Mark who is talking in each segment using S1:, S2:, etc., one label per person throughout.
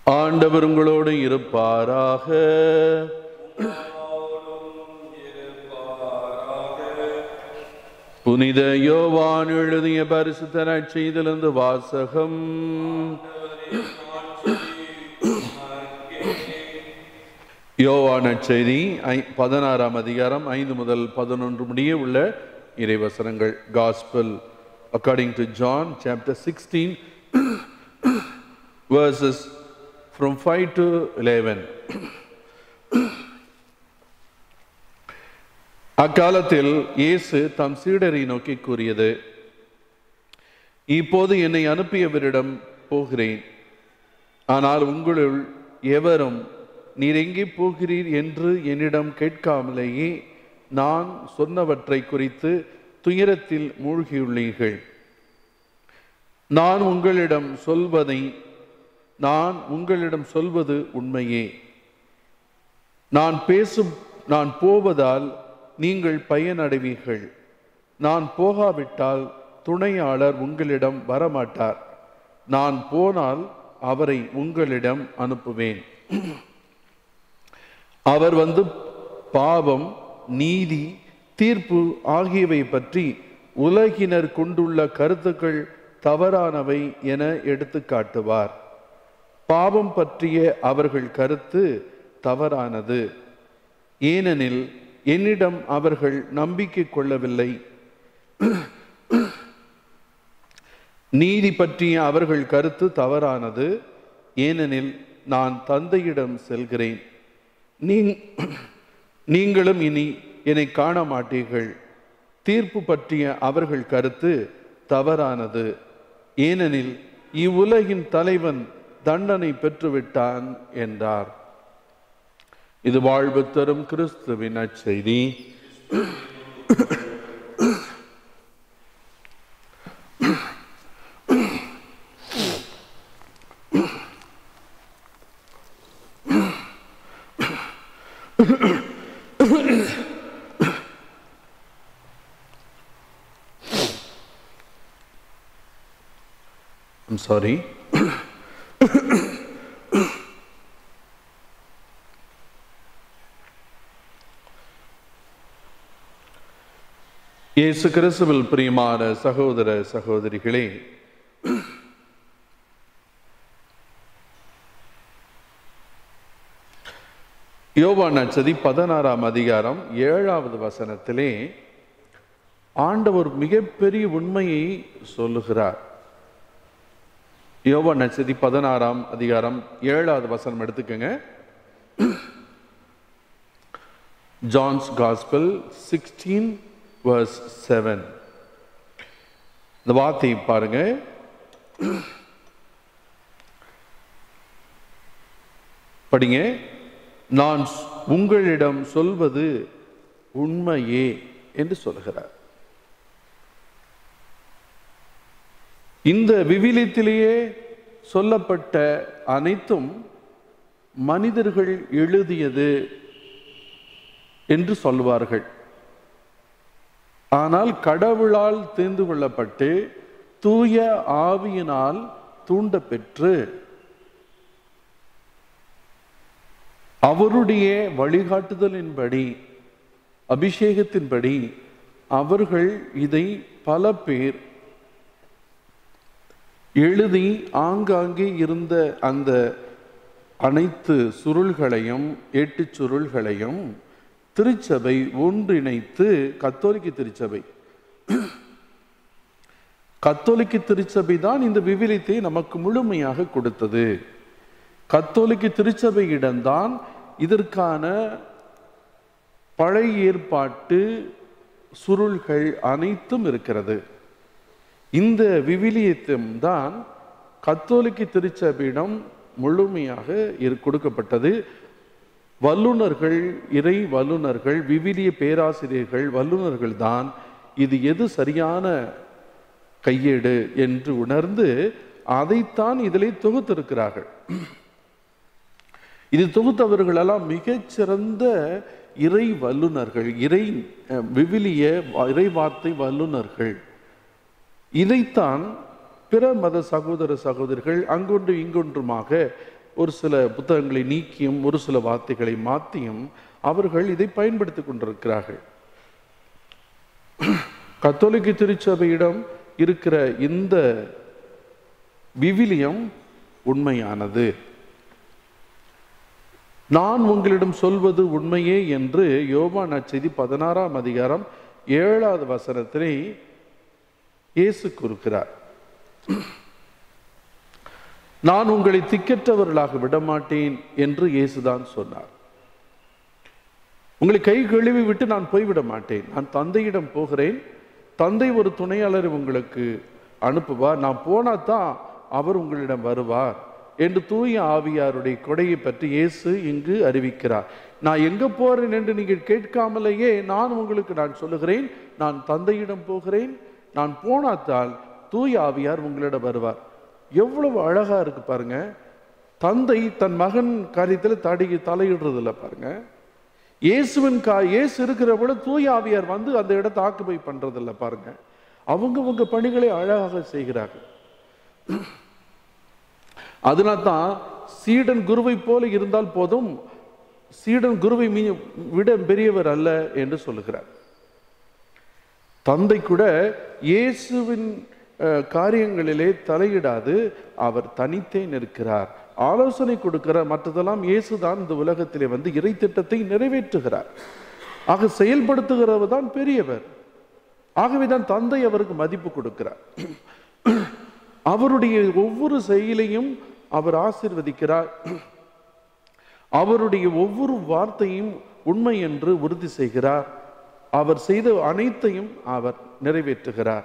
S1: ஆண்டவர் உங்களோடு இருப்பாராக புனித யோவான் எழுதிய பரிசுத்த நற்செய்திலிருந்து வாசகம் யோவான் நற்செய்தி ஐ- பதினாறாம் அதிகாரம் ஐந்து முதல் பதினொன்று முடிய உள்ள இறைவசனங்கள் gospel according to John chapter sixteen verses from 5 to 11. அக்காலத்தில் இயேசு தம் சீடரை நோக்கி கூறியது இப்போது என்னை அனுப்பியவரிடம் போகிறேன் ஆனால் உங்களுள் எவரும் நீர் எங்கே போகிறீர் என்று என்னிடம் கேட்காமலேயே நான் சொன்னவற்றை குறித்து துயரத்தில் மூழ்கியுள்ளீர்கள் நான் உங்களிடம் சொல்வதை நான் உங்களிடம் சொல்வது உண்மையே நான் பேசும் நான் போவதால் நீங்கள் பயனடைவீர்கள் நான் போகாவிட்டால் துணையாளர் உங்களிடம் வரமாட்டார் நான் போனால் அவரை உங்களிடம் அனுப்புவேன் அவர் வந்து பாவம் நீதி தீர்ப்பு ஆகியவை பற்றி உலகினர் கொண்டுள்ள கருத்துக்கள் தவறானவை என எடுத்து காட்டுவார் பாவம் பற்றிய அவர்கள் கருத்து தவறானது ஏனெனில் என்னிடம் அவர்கள் நம்பிக்கை கொள்ளவில்லை நீதி பற்றிய அவர்கள் கருத்து தவறானது ஏனெனில் நான் தந்தையிடம் செல்கிறேன் நீ- நீங்களும் இனி என்னை காண மாட்டீர்கள் தீர்ப்பு பற்றிய அவர்கள் கருத்து தவறானது ஏனெனில் இவ்வுலகின் தலைவன் தண்டனை பெற்றுவிட்டான் என்றார் இது வாழ்வு தரும் கிறிஸ்துவின் நற்செய்தி I'm sorry. இயேசு கிறிஸ்துவில் பிரியமான சகோதர சகோதரிகளே யோவான் நச்சதி பதினாறாம் அதிகாரம் ஏழாவது வசனத்திலே ஆண்டவர் மிகப்பெரிய உண்மையை சொல்லுகிறார் யோவான் நச்சதி பதினாறாம் அதிகாரம் ஏழாவது வசனம் எடுத்துக்கோங்க John's gospel sixteen verse seven இந்த வார்த்தையை பாருங்க படிங்க நான் உங்களிடம் சொல்வது உண்மையே என்று சொல்கிறார் இந்த விவிலியத்திலேயே சொல்லப்பட்ட அனைத்தும் மனிதர்கள் எழுதியது என்று சொல்வார்கள் ஆனால் கடவுளால் தேர்ந்து கொள்ளப்பட்டு தூய ஆவியினால் தூண்ட பெற்று அவருடைய வழிகாட்டுதலின்படி அபிஷேகத்தின்படி அவர்கள் இதை பல பேர் எழுதி ஆங்காங்கே இருந்த அந்த அனைத்து சுருள்களையும் எட்டு சுருள்களையும் திருச்சபை ஒன்றிணைத்து கத்தோலிக்க திருச்சபை கத்தோலிக்க திருச்சபை தான் இந்த விவிலியத்தை நமக்கு முழுமையாக கொடுத்தது கத்தோலிக்க திருச்சபையிடம்தான் இதற்கான பழைய ஏற்பாட்டு சுருள்கள் அனைத்தும் இருக்கிறது இந்த விவிலியத்தும் தான் கத்தோலிக்க திருச்சபையிடம் முழுமையாக இரு- கொடுக்கப்பட்டது வல்லுனர்கள் இறை வல்லுனர்கள் விவிலிய பேராசிரியர்கள் வல்லுனர்கள் தான் இது எது சரியான கையேடு என்று உணர்ந்து அதைத்தான் இதிலே தொகுத்திருக்கிறார்கள் இது தொகுத்தவர்களெல்லாம் மிகச்சிறந்த இறை வல்லுனர்கள் இறை அஹ், விவிலிய இறை வார்த்தை வல்லுனர்கள் இதைத்தான் பிற மத சகோதர சகோதரிகள் அங்கொன்று இங்கொன்றுமாக ஒரு சில புத்தகங்களை நீக்கியும் ஒரு சில வார்த்தைகளை மாற்றியும் அவர்கள் இதை பயன்படுத்தி கொண்டிருக்கிறார்கள் கத்தோலிக்க திருச்சபையிடம் இருக்கிற இந்த விவிலியம் உண்மையானது நான் உங்களிடம் சொல்வது உண்மையே என்று யோவான் நற்செய்தி பதினாறாம் அதிகாரம் ஏழாவது வசனத்தினை இயேசு கூறுகிறார் நான் உங்களை திக்கற்றவர்களாக விடமாட்டேன் என்று இயேசுதான் சொன்னார் உங்களை கை கழுவி விட்டு நான் போய்விட மாட்டேன் நான் தந்தையிடம் போகிறேன் தந்தை ஒரு துணையாளரை உங்களுக்கு அனுப்புவார் நான் போனா தான் அவர் உங்களிடம் வருவார் என்று தூய ஆவியாருடைய கொடையை பற்றி இயேசு இங்கு அறிவிக்கிறார் நான் எங்க போறேன் என்று நீங்கள் கேட்காமலேயே நான் உங்களுக்கு நான் சொல்லுகிறேன் நான் தந்தையிடம் போகிறேன் நான் போனாத்தால் தூய ஆவியார் உங்களிடம் வருவார் எவ்வளவு அழகா இருக்கு பாருங்க தந்தை தன் மகன் காரியத்தில் தடி தலையிடுறது இல்லை பாருங்க இயேசுவின் கா இயேசு இருக்கிற விட தூய ஆவியார் வந்து அந்த இடத்தை ஆக்குபை பண்றது இல்லை பாருங்க அவங்கவங்க பணிகளை அழகாக செய்கிறார்கள் அதனால தான் சீடன் குருவை போல இருந்தால் போதும் சீடன் குருவை மீ- விட பெரியவர் அல்ல என்று சொல்லுகிறார் தந்தை கூட இயேசுவின் அஹ், காரியங்களிலே தலையிடாது அவர் தனித்தே நிற்கிறார் ஆலோசனை கொடுக்கிறார் மற்றதெல்லாம் இயேசுதான் இந்த உலகத்திலே வந்து இறை திட்டத்தை நிறைவேற்றுகிறார் ஆக செயல்படுத்துகிறவர் தான் பெரியவர் ஆகவேதான் தந்தை அவருக்கு மதிப்பு கொடுக்கிறார் அவருடைய ஒவ்வொரு செயலையும் அவர் ஆசீர்வதிக்கிறார் அவருடைய ஒவ்வொரு வார்த்தையும் உண்மை என்று உறுதி செய்கிறார் அவர் செய்த அனைத்தையும் அவர் நிறைவேற்றுகிறார்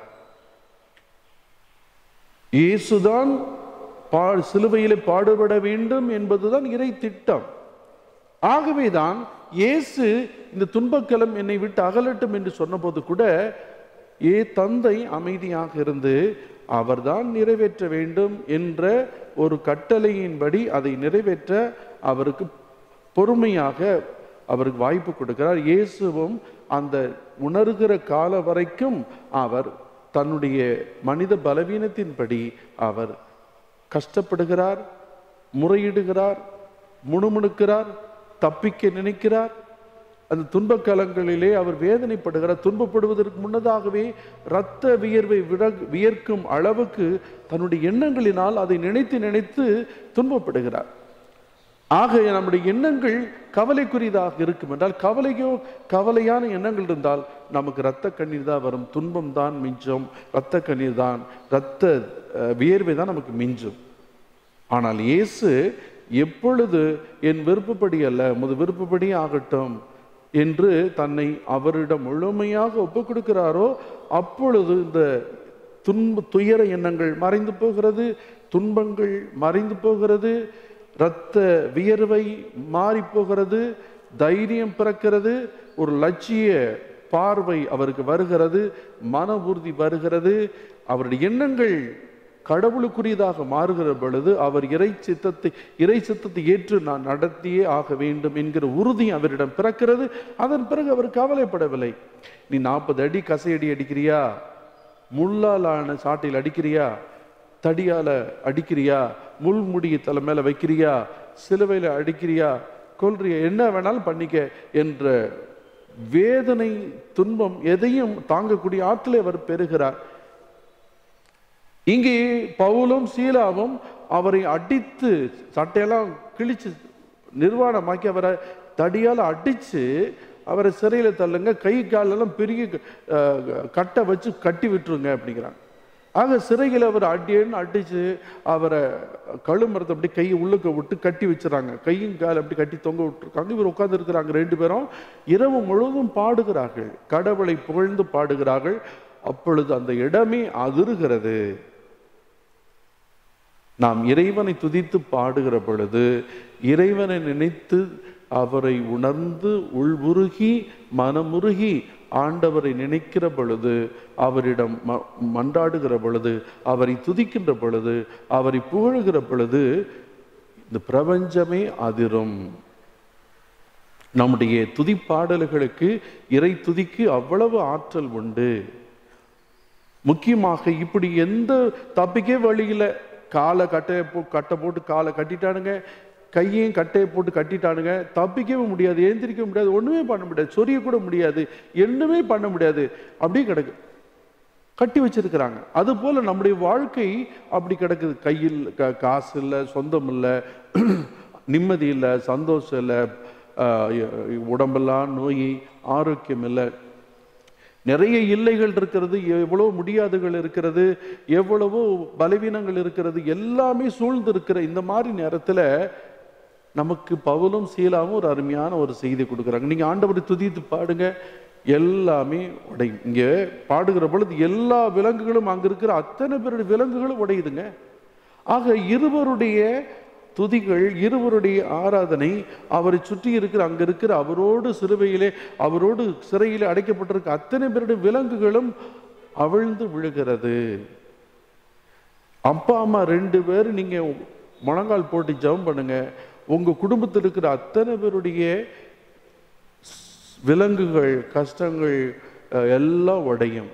S1: இயேசுதான் பா சிலுவையிலே பாடுபட வேண்டும் என்பதுதான் இறை திட்டம் ஆகவேதான் இயேசு இந்த துன்பக்கலம் என்னை விட்டு அகலட்டும் என்று சொன்னபோது கூட ஏ தந்தை அமைதியாக இருந்து அவர்தான் நிறைவேற்ற வேண்டும் என்ற ஒரு கட்டளையின்படி அதை நிறைவேற்ற அவருக்கு பொறுமையாக அவருக்கு வாய்ப்பு கொடுக்கிறார் இயேசுவும் அந்த உணர்கிற கால வரைக்கும் அவர் தன்னுடைய மனித பலவீனத்தின்படி அவர் கஷ்டப்படுகிறார் முறையிடுகிறார் முணுமுணுக்கிறார் தப்பிக்க நினைக்கிறார் அந்த துன்பக்காலங்களிலே அவர் வேதனைப்படுகிறார் துன்பப்படுவதற்கு முன்னதாகவே இரத்த வியர்வை விட வியர்க்கும் அளவுக்கு தன்னுடைய எண்ணங்களினால் அதை நினைத்து நினைத்து துன்பப்படுகிறார் ஆக நம்முடைய எண்ணங்கள் கவலைக்குரியதாக இருக்கும் என்றால் கவலையோ கவலையான எண்ணங்கள் இருந்தால் நமக்கு இரத்த கண்ணீர் தான் வரும் துன்பம் தான் மிஞ்சும் இரத்த கண்ணீர் தான் இரத்த அஹ், வியர்வை தான் நமக்கு மிஞ்சும் ஆனால் இயேசு எப்பொழுது என் விருப்பப்படி அல்ல முது விருப்பப்படி ஆகட்டும் என்று தன்னை அவரிடம் முழுமையாக ஒப்புக் கொடுக்கிறாரோ அப்பொழுது இந்த துன்ப துயர எண்ணங்கள் மறைந்து போகிறது துன்பங்கள் மறைந்து போகிறது இரத்த வியர்வை மாறி போகிறது தைரியம் பிறக்கிறது ஒரு லட்சிய பார்வை அவருக்கு வருகிறது மன உறுதி வருகிறது அவருடைய எண்ணங்கள் கடவுளுக்குரியதாக மாறுகிற பொழுது அவர் இறை சித்தத்தை இறை சித்தத்தை ஏற்று நான் நடத்தியே ஆக வேண்டும் என்கிற உறுதி அவரிடம் பிறக்கிறது அதன் பிறகு அவர் கவலைப்படவில்லை நீ நாற்பது அடி கசையடி அடிக்கிறியா முள்ளாலான சாட்டையில் அடிக்கிறியா தடியால அடிக்கிறியா முள்முடியை தலை மேல வைக்கிறியா சிலுவையில அடிக்கிறியா கொல்றியா என்ன வேணாலும் பண்ணிக்க என்ற வேதனை துன்பம் எதையும் தாங்கக்கூடிய ஆற்றலை அவர் பெறுகிறார் இங்கே பவுலும் சீலாவும் அவரை அடித்து சட்டையெல்லாம் கிழிச்சு நிர்வாணமாக்கி அவரை தடியால் அடிச்சு அவரை சிறையில தள்ளுங்க கை காலெல்லாம் பெரிய அஹ், கட்டை வச்சு கட்டி விட்டுருங்க அப்படிங்கிறாங்க ஆக சிறையில் அவர் அடியேன்னு அடிச்சு அவரை கழுமரத்தை அப்படி கையை உள்ளுக்க விட்டு கட்டி வச்சுறாங்க கையும் கால் அப்படி கட்டி தொங்க விட்டுருக்காங்க இவர் உட்கார்ந்து இருக்கிறாங்க ரெண்டு பேரும் இரவு முழுவதும் பாடுகிறார்கள் கடவுளை புகழ்ந்து பாடுகிறார்கள் அப்பொழுது அந்த இடமே அதிருகிறது நாம் இறைவனை துதித்து பாடுகிற பொழுது இறைவனை நினைத்து அவரை உணர்ந்து உள்வுருகி மனமுருகி ஆண்டவரை நினைக்கிற பொழுது அவரிடம் ம- மன்றாடுகிற பொழுது அவரை துதிக்கின்ற பொழுது அவரை புகழுகிற பொழுது இந்த பிரபஞ்சமே அதிரும் நம்முடைய துதிப்பாடல்களுக்கு இறை துதிக்கு அவ்வளவு ஆற்றல் உண்டு முக்கியமாக இப்படி எந்த தப்பிக்கே வழியில காலை கட்டையை போ கட்டை போட்டு காலை கட்டிட்டானுங்க கையையும் கட்டையை போட்டு கட்டிட்டானுங்க தப்பிக்கவே முடியாது ஏந்திரிக்க முடியாது ஒண்ணுமே பண்ண முடியாது சொரிய கூட முடியாது என்னமே பண்ண முடியாது அப்படியே கிடக்கு கட்டி வச்சிருக்கிறாங்க அது போல நம்முடைய வாழ்க்கை அப்படி கிடக்குது கையில் க- காசு இல்லை சொந்தம் இல்லை நிம்மதி இல்லை சந்தோஷம் இல்லை ஆஹ் உடம்பெல்லாம் நோய் ஆரோக்கியம் இல்லை நிறைய இல்லைகள் இருக்கிறது எவ்வளவு முடியாதுகள் இருக்கிறது எவ்வளவோ பலவீனங்கள் இருக்கிறது எல்லாமே சூழ்ந்து இருக்கிற இந்த மாதிரி நேரத்துல நமக்கு பவுலும் சீலாவும் ஒரு அருமையான ஒரு செய்தி கொடுக்குறாங்க நீங்க ஆண்டவரை துதித்து பாடுங்க எல்லாமே உடையும் இங்க பாடுகிற பொழுது எல்லா விலங்குகளும் அங்க இருக்கிற அத்தனை பேருடைய விலங்குகளும் உடையுதுங்க ஆக இருவருடைய துதிகள் இருவருடைய ஆராதனை அவரை சுற்றி இருக்கிற அங்க இருக்கிற அவரோடு சிறுவையிலே அவரோடு சிறையிலே அடைக்கப்பட்டிருக்க அத்தனை பேருடைய விலங்குகளும் அவிழ்ந்து விழுகிறது அப்பா அம்மா ரெண்டு பேர் நீங்க முழங்கால் போட்டு ஜெபம் பண்ணுங்க உங்க குடும்பத்தில் இருக்கிற அத்தனை பேருடைய ஸ்- விலங்குகள் கஷ்டங்கள் அஹ், எல்லாம் உடையும்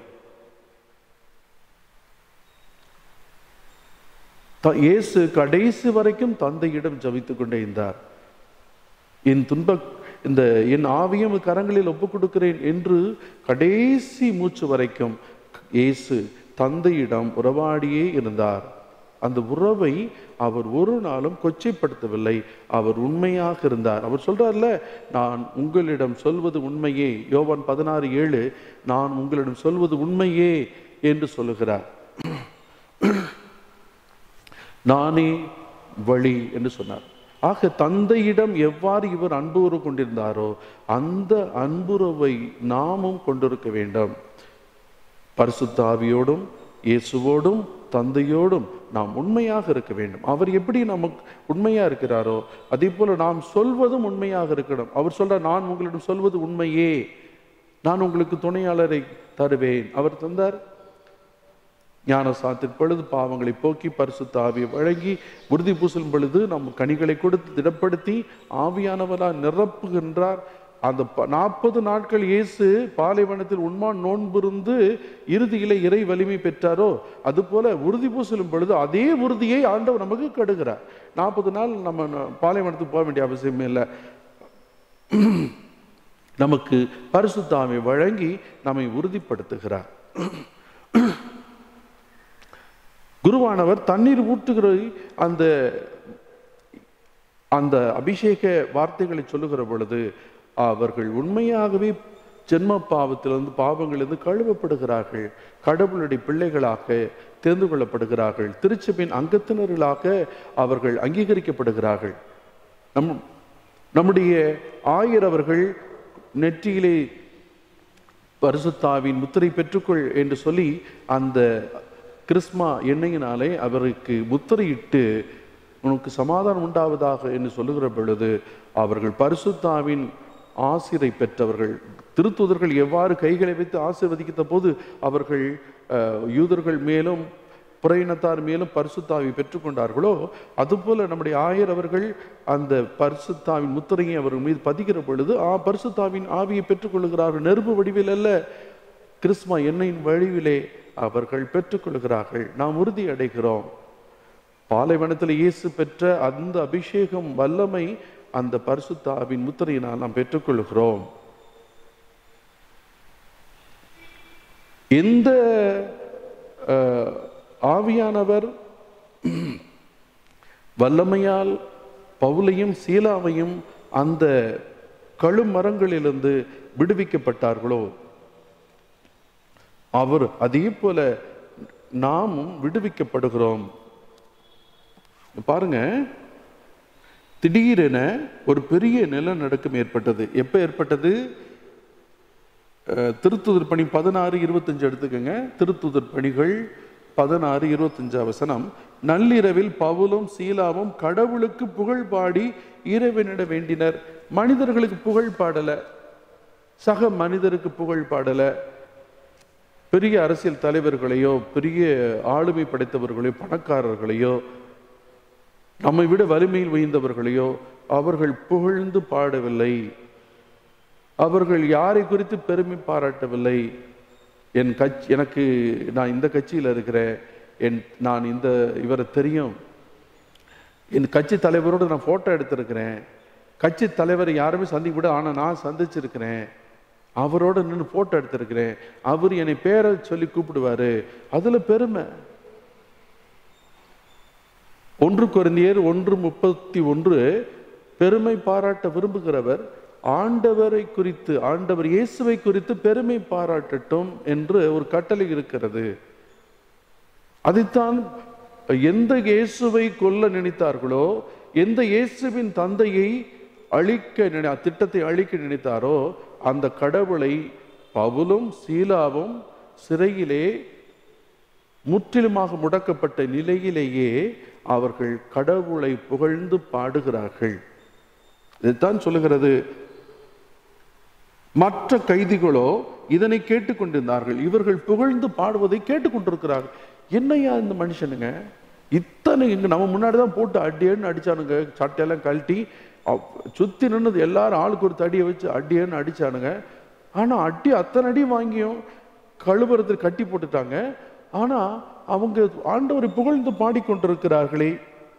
S1: த- இயேசு கடைசி வரைக்கும் தந்தையிடம் ஜெபித்துக் கொண்டே இருந்தார் என் துன்ப இந்த என் ஆவியம் கரங்களில் ஒப்புக் கொடுக்கிறேன் என்று கடைசி மூச்சு வரைக்கும் இயேசு தந்தையிடம் உறவாடியே இருந்தார் அந்த உறவை அவர் ஒரு நாளும் கொச்சைப்படுத்தவில்லை அவர் உண்மையாக இருந்தார் அவர் சொல்றார்ல நான் உங்களிடம் சொல்வது உண்மையே யோவான் பதினாறு ஏழு நான் உங்களிடம் சொல்வது உண்மையே என்று சொல்லுகிறார் நானே வழி என்று சொன்னார் ஆக தந்தையிடம் எவ்வாறு இவர் அன்புறவு கொண்டிருந்தாரோ அந்த அன்புறவை நாமும் கொண்டிருக்க வேண்டும் பரிசுத்த ஆவியோடும் இயேசுவோடும் தந்தையோடும் நாம் உண்மையாக இருக்க வேண்டும் அவர் எப்படி நமக்கு உண்மையா இருக்கிறாரோ அதே போல நாம் சொல்வதும் உண்மையாக இருக்கணும் அவர் சொல்றார் நான் உங்களிடம் சொல்வது உண்மையே நான் உங்களுக்கு துணையாளரை தருவேன் அவர் தந்தார் ஞானசாத்தின் பொழுது பாவங்களை போக்கி பரிசுத்த ஆவியை வழங்கி உறுதி பூசலும் பொழுது நம் கனிகளை கொடுத்து திடப்படுத்தி ஆவியானவரால் நிரப்புகின்றார் அந்த நாற்பது நாட்கள் இயேசு பாலைவனத்தில் உண்மான் நோன்பிருந்து இறுதியிலே இறை வலிமை பெற்றாரோ அதுபோல உறுதி பூசலும் பொழுது அதே உறுதியை ஆண்டவர் நமக்கு கடுகிறார் நாற்பது நாள் நம்ம ந- பாலைவனத்துக்கு போக வேண்டிய அவசியமே இல்லை நமக்கு பரிசுத்தாமை வழங்கி நம்மை உறுதிப்படுத்துகிறார் குருவானவர் தண்ணீர் ஊற்றுகிற அந்த அந்த அபிஷேக வார்த்தைகளை சொல்லுகிற பொழுது அவர்கள் உண்மையாகவே ஜென்ம பாவத்திலிருந்து பாவங்களிலிருந்து கழுவப்படுகிறார்கள் கடவுளுடைய பிள்ளைகளாக தேர்ந்து கொள்ளப்படுகிறார்கள் திருச்சபையின் அங்கத்தினர்களாக அவர்கள் அங்கீகரிக்கப்படுகிறார்கள் நம் நம்முடைய ஆயரவர்கள் நெற்றியிலே பரிசுத்தாவின் முத்திரை பெற்றுக்கொள் என்று சொல்லி அந்த கிறிஸ்மா எண்ணெயினாலே அவருக்கு முத்திரையிட்டு உனக்கு சமாதானம் உண்டாவதாக என்று சொல்லுகிற பொழுது அவர்கள் பரிசுத்தாவின் ஆசிரை பெற்றவர்கள் திருத்துதர்கள் எவ்வாறு கைகளை வைத்து ஆசீர்வதிக்கிற போது அவர்கள் அஹ், யூதர்கள் மேலும் புறையினத்தார் மேலும் பரிசுத்தாவி பெற்றுக்கொண்டார்களோ அதுபோல நம்முடைய ஆயர் அவர்கள் அந்த பரிசுத்தாவின் முத்திரையை அவர்கள் மீது பதிக்கிற பொழுது ஆ பரிசுத்தாவின் ஆவியை பெற்றுக்கொள்கிறார்கள் நெருப்பு வடிவில் அல்ல கிறிஸ்மா எண்ணெயின் வடிவிலே அவர்கள் பெற்றுக்கொள்கிறார்கள் நாம் உறுதி அடைகிறோம் பாலைவனத்தில் இயேசு பெற்ற அந்த அபிஷேகம் வல்லமை அந்த பரிசுத்தாவின் முத்திரையினால் நாம் பெற்றுக்கொள்கிறோம் எந்த அஹ், ஆவியானவர் வல்லமையால் பவுலையும் சீலாவையும் அந்த கழுமரங்களிலிருந்து விடுவிக்கப்பட்டார்களோ அவர் அதே போல நாமும் விடுவிக்கப்படுகிறோம் பாருங்க திடீரென ஒரு பெரிய நிலநடுக்கம் ஏற்பட்டது எப்ப ஏற்பட்டது அஹ், திருத்துதர் பணி பதினாறு இருபத்தஞ்சு எடுத்துக்கோங்க திருத்துதர் பணிகள் பதினாறு இருபத்தஞ்சு வசனம் நள்ளிரவில் பவுலும் சீலாவும் கடவுளுக்கு புகழ் பாடி இறைவனிட வேண்டினர் மனிதர்களுக்கு புகழ் பாடல சக மனிதருக்கு புகழ் பாடல பெரிய அரசியல் தலைவர்களையோ பெரிய ஆளுமை படைத்தவர்களையோ பணக்காரர்களையோ நம்மை விட வலிமையில் உயர்ந்தவர்களையோ அவர்கள் புகழ்ந்து பாடவில்லை அவர்கள் யாரை குறித்து பெருமை பாராட்டவில்லை என் கட்சி எனக்கு நான் இந்த கட்சியில் இருக்கிறேன் என் நான் இந்த இவரை தெரியும் என் கட்சி தலைவரோடு நான் ஃபோட்டோ எடுத்திருக்கிறேன் கட்சி தலைவர் யாருமே சந்திக்க கூட ஆனால் நான் சந்திச்சிருக்கிறேன் அவரோட நின்று ஃபோட்டோ எடுத்திருக்கிறேன் அவர் என்னை பேரை சொல்லி கூப்பிடுவாரு அதில் பெருமை ஒன்று குறைந்தியர் ஒன்று முப்பத்தி ஒன்று பெருமை பாராட்ட விரும்புகிறவர் ஆண்டவரை குறித்து ஆண்டவர் இயேசுவை குறித்து பெருமை பாராட்டட்டும் என்று ஒரு கட்டளை இருக்கிறது அதைத்தான் எந்த இயேசுவை கொல்ல நினைத்தார்களோ எந்த இயேசுவின் தந்தையை அழிக்க நினை திட்டத்தை அழிக்க நினைத்தாரோ அந்த கடவுளை பவுலும் சீலாவும் சிறையிலே முற்றிலுமாக முடக்கப்பட்ட நிலையிலேயே அவர்கள் கடவுளை புகழ்ந்து பாடுகிறார்கள் இதைத்தான் சொல்லுகிறது மற்ற கைதிகளோ இதனை கேட்டுக்கொண்டிருந்தார்கள் இவர்கள் புகழ்ந்து பாடுவதை கேட்டுக்கொண்டிருக்கிறார்கள் என்னையா இந்த மனுஷனுங்க இத்தனை இங்க நம்ம முன்னாடி தான் போட்டு அடியேன்னு அடிச்சானுங்க சட்டையெல்லாம் கழட்டி அவ்- சுத்தி நின்னது எல்லாரும் ஆளுக்கு ஒரு தடியை வச்சு அடியேன்னு அடிச்சானுங்க ஆனா அடி அத்தனை அடி வாங்கியும் கழுவுறதுக்கு கட்டி போட்டுட்டாங்க ஆனா அவங்க ஆண்டவரை புகழ்ந்து பாடிக்கொண்டிருக்கிறார்களே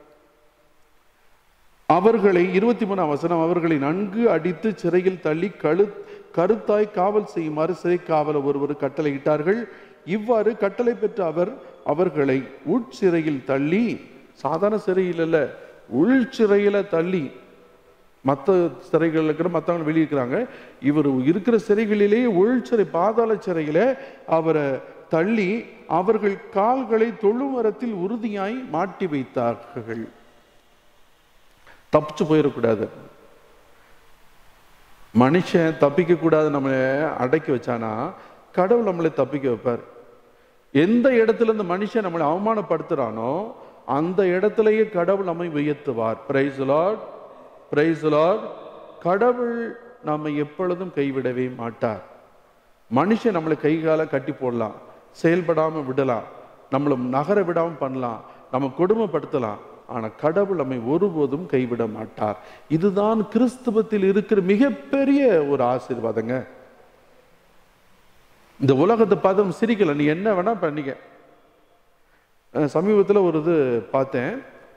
S1: அவர்களை இருபத்தி மூணாம் வசனம் அவர்களை நன்கு அடித்து சிறையில் தள்ளி கழு கருத்தாய் காவல் செய்யுமாறு சிறை காவல ஒருவர் கட்டளையிட்டார்கள் இவ்வாறு கட்டளை பெற்ற அவர் அவர்களை உட்சிறையில் தள்ளி சாதாரண சிறையில் அல்ல உள் சிறையில தள்ளி மற்ற சிறைகள் இருக்கிற மற்றவங்க வெளியே இருக்கிறாங்க இவர் இருக்கிற சிறைகளிலேயே உள் சிறை பாதாள சிறையில அவரை தள்ளி அவர்கள் கால்களை தொழுமரத்தில் உறுதியாய் மாட்டி வைத்தார்கள் தப்பிச்சு போயிடக்கூடாது மனுஷன் தப்பிக்க கூடாது நம்மளை அடக்கி வச்சானா கடவுள் நம்மளை தப்பிக்க வைப்பார் எந்த இடத்துல இந்த மனுஷன் நம்மளை அவமானப்படுத்துறானோ அந்த இடத்திலேயே கடவுள் நம்மை உயர்த்துவார் பிரைஸ் லார்ட் பிரைஸ் லார்ட் கடவுள் நம்மை எப்பொழுதும் கைவிடவே மாட்டார் மனுஷன் நம்மளை கை கால கட்டி போடலாம் செயல்படாம விடலாம் நம்மளை நகர விடாம பண்ணலாம் நம்ம கொடுமைப்படுத்தலாம் ஆனா கடவுள் நம்மை ஒருபோதும் கைவிட மாட்டார் இதுதான் கிறிஸ்துவத்தில் இருக்கிற மிகப்பெரிய ஒரு ஆசீர்வாதங்க இந்த உலகத்தை பார்த்து சிரிக்கல நீ என்ன வேணா பண்ணிக்க அஹ் சமீபத்துல ஒரு இது பார்த்தேன்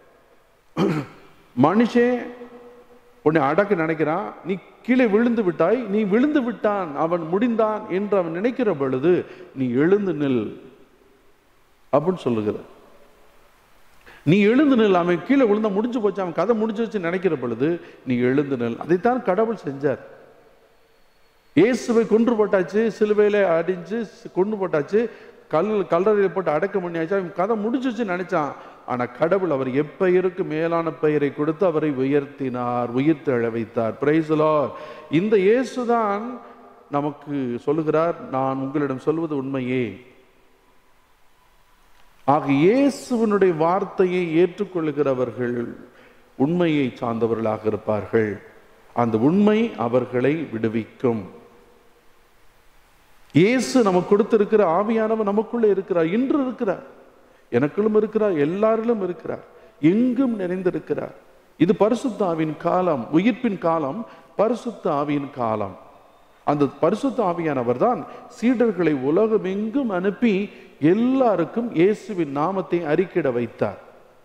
S1: மனுஷன் உன்னை அடக்க நினைக்கிறான் நீ கீழே விழுந்து விட்டாய் நீ விழுந்து விட்டான் அவன் முடிந்தான் என்று அவன் நினைக்கிற பொழுது நீ எழுந்து நில் அப்படின்னு சொல்லுகிற நீ எழுந்து நில் அவன் கீழே விழுந்தா முடிஞ்சு போச்சு அவன் கதை முடிஞ்சு வச்சு நினைக்கிற பொழுது நீ எழுந்து நில் அதைத்தான் கடவுள் செஞ்சார் இயேசுவை கொன்று போட்டாச்சு சிலுவையில அடிஞ்சு கொண்டு போட்டாச்சு கல் கல்லறையில் போட்டு அடக்கம் பண்ணியாச்சு அவன் கதை முடிஞ்சிச்சு நினைச்சான் ஆனா கடவுள் அவர் எப்பெயருக்கு மேலான பெயரை கொடுத்து அவரை உயர்த்தினார் உயிர்த்து எழ வைத்தார் Praise the Lord. இந்த இயேசுதான் நமக்கு சொல்லுகிறார் நான் உங்களிடம் சொல்வது உண்மையே ஆக இயேசுவனுடைய வார்த்தையை ஏற்றுக்கொள்கிறவர்கள் உண்மையை சார்ந்தவர்களாக இருப்பார்கள் அந்த உண்மை அவர்களை விடுவிக்கும் இயேசு நமக்கு கொடுத்திருக்கிற ஆவியானவர் நமக்குள்ளே இருக்கிறார் இன்று இருக்கிறார் எனக்குள்ளும் இருக்கிறார் எல்லாரிலும் இருக்கிறார் எங்கும் நிறைந்திருக்கிறார் இது பரிசுத்த ஆவியின் காலம் உயிர்ப்பின் காலம் பரிசுத்த ஆவியின் காலம் அந்த பரிசுத்த ஆவியானவர் தான் சீடர்களை உலகம் எங்கும் அனுப்பி எல்லாருக்கும் இயேசுவின் நாமத்தை அறிக்கிட வைத்தார்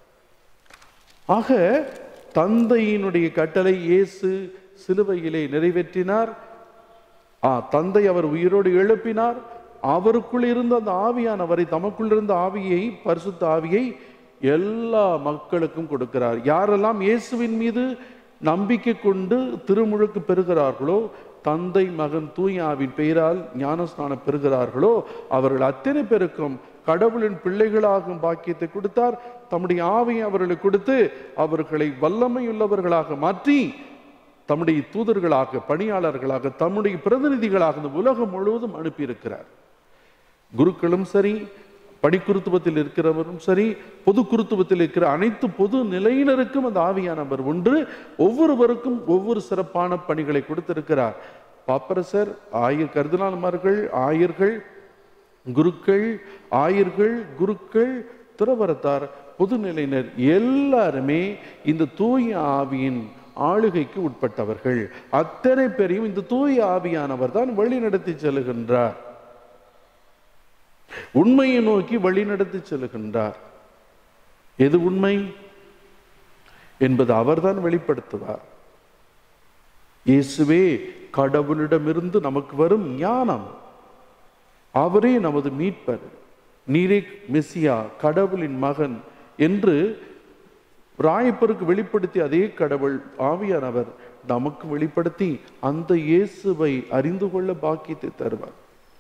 S1: ஆக தந்தையினுடைய கட்டளை இயேசு சிலுவையிலே நிறைவேற்றினார் ஆ, தந்தை அவர் உயிரோடு எழுப்பினார் அவருக்குள் இருந்த அந்த ஆவியானவரை தமக்குள் இருந்த ஆவியை பரிசுத்த ஆவியை எல்லா மக்களுக்கும் கொடுக்கிறார் யாரெல்லாம் இயேசுவின் மீது நம்பிக்கை கொண்டு திருமுழுக்கு பெறுகிறார்களோ தந்தை மகன் தூய ஆவின் பெயரால் ஞானஸ்நானம் பெறுகிறார்களோ அவர்கள் அத்தனை பேருக்கும் கடவுளின் பிள்ளைகளாகும் பாக்கியத்தை கொடுத்தார் தம்முடைய ஆவியை அவர்களுக்கு கொடுத்து அவர்களை வல்லமையுள்ளவர்களாக மாற்றி தம்முடைய தூதர்களாக பணியாளர்களாக தம்முடைய பிரதிநிதிகளாக இந்த உலகம் முழுவதும் அனுப்பியிருக்கிறார் குருக்களும் சரி பணிக்குருத்துவத்தில் இருக்கிறவரும் சரி பொது குருத்துவத்தில் இருக்கிற அனைத்து பொது நிலையினருக்கும் அந்த ஆவியானவர் ஒன்று ஒவ்வொருவருக்கும் ஒவ்வொரு சிறப்பான பணிகளை கொடுத்திருக்கிறார் பாப்பரசர் ஆயர் கருதினால்மார்கள் ஆயர்கள் குருக்கள் ஆயர்கள் குருக்கள் துறவரத்தார் பொதுநிலையினர் எல்லாருமே இந்த தூய ஆவியின் ஆளுகைக்கு உட்பட்டவர்கள் அத்தனை பேரையும் இந்த தூய ஆவியானவர் தான் வழி நடத்தி செல்லுகின்றார் உண்மையை நோக்கி வழிநடத்தி செல்கின்றார் எது உண்மை என்பது அவர்தான் வெளிப்படுத்துவார் இயேசுவே கடவுளிடமிருந்து நமக்கு வரும் ஞானம் அவரே நமது மீட்பர் நீரே மெசியா கடவுளின் மகன் என்று ராயப்பருக்கு வெளிப்படுத்தி அதே கடவுள் ஆவியானவர் நமக்கு வெளிப்படுத்தி அந்த இயேசுவை அறிந்து கொள்ள பாக்கியத்தை தருவார்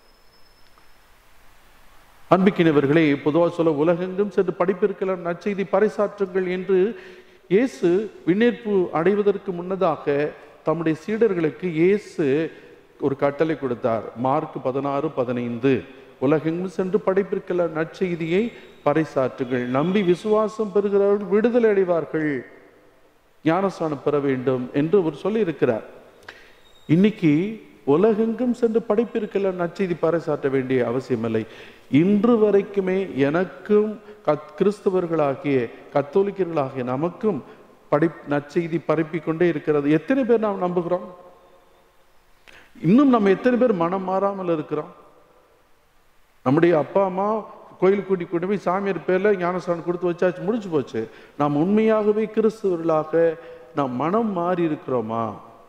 S1: அன்பிக்கினவர்களே பொதுவாக சொல்ல உலகெங்கும் சென்று படிப்பிருக்கலாம் நற்செய்தி பறைசாற்றுங்கள் என்று இயேசு விண்ணேற்பு அடைவதற்கு முன்னதாக தம்முடைய சீடர்களுக்கு இயேசு ஒரு கட்டளை கொடுத்தார் மார்க் பதினாறு பதினைந்து உலகெங்கும் சென்று படைப்பிற்கெல்லாம் நற்செய்தியை பறைசாற்றுங்கள் நம்பி விசுவாசம் பெறுகிறவர்கள் விடுதலை அடைவார்கள் ஞானஸ்தானம் பெற வேண்டும் என்று அவர் சொல்லி இருக்கிறார் இன்னைக்கு உலகெங்கும் சென்று படைப்பிற்கெல்லாம் நற்செய்தி பறைசாற்ற வேண்டிய அவசியமில்லை இன்று வரைக்குமே எனக்கும் கத் கிறிஸ்தவர்களாகிய கத்தோலிக்கர்களாகிய நமக்கும் படை நற்செய்தி பரப்பிக் கொண்டே இருக்கிறது எத்தனை பேர் நாம் நம்புகிறோம் இன்னும் நம்ம எத்தனை பேர் மனம் மாறாமல் இருக்கிறோம் நம்முடைய அப்பா அம்மா கோயில் கூட்டி கொண்டு போய் சாமியார் பேர்ல ஞானஸ்தானம் கொடுத்து வச்சாச்சு முடிஞ்சு போச்சு நாம் உண்மையாகவே கிறிஸ்தவர்களாக நாம் மனம் மாறி இருக்கிறோமா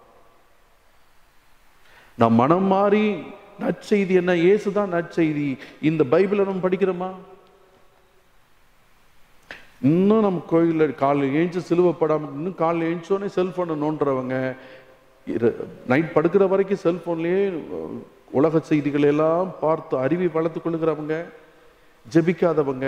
S1: நாம் மனம் மாறி நற்செய்தி என்ன இயேசுதான் நற்செய்தி இந்த பைபிளை நம்ம படிக்கிறோமா இன்னும் நம்ம கோயிலில் காலையில் ஏஞ்சி சிலுவைப்படாமல் இன்னும் காலையில் ஏஞ்சோடனே செல்ஃபோனை நோண்டுறவங்க நைட் படுக்கிற வரைக்கும் செல்ஃபோன்லேயே உலக செய்திகள் எல்லாம் பார்த்து அறிவை வளர்த்து கொள்ளுகிறவங்க ஜெபிக்காதவங்க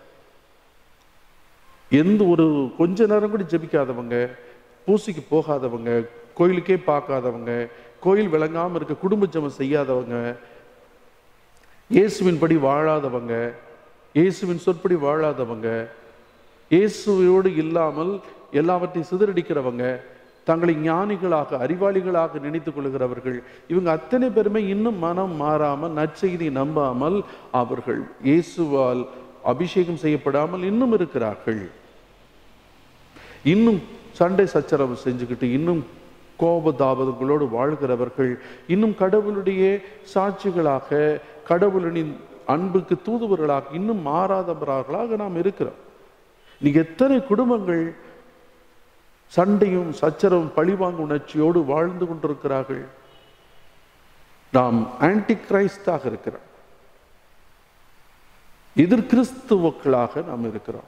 S1: எந்த ஒரு கொஞ்ச நேரம் கூட ஜெபிக்காதவங்க பூசிக்கு போகாதவங்க கோயிலுக்கே பார்க்காதவங்க கோயில் விளங்காமல் இருக்க குடும்ப ஜெபம் செய்யாதவங்க இயேசுவின்படி வாழாதவங்க இயேசுவின் சொற்படி வாழாதவங்க இயேசுவோடு இல்லாமல் எல்லாவற்றையும் சிதறடிக்கிறவங்க தங்களை ஞானிகளாக அறிவாளிகளாக நினைத்துக் கொள்கிறவர்கள் இவங்க அத்தனை பேருமே இன்னும் மனம் மாறாமல் நற்செய்தி நம்பாமல் அவர்கள் இயேசுவால் அபிஷேகம் செய்யப்படாமல் இன்னும் இருக்கிறார்கள் இன்னும் சண்டை சச்சரவு செஞ்சுக்கிட்டு இன்னும் கோபதாபங்களோடு வாழ்கிறவர்கள் இன்னும் கடவுளுடைய சாட்சிகளாக கடவுளின் அன்புக்கு தூதுவர்களாக இன்னும் மாறாதவர்களாக நாம் இருக்கிறோம் நீங்க எத்தனை குடும்பங்கள் சண்டையும் சச்சரவும் பழிவாங்க உணர்ச்சியோடு வாழ்ந்து கொண்டிருக்கிறார்கள் நாம் ஆன்டி கிரைஸ்டாக இருக்கிறோம் எதிர் கிறிஸ்துவக்களாக நாம் இருக்கிறோம்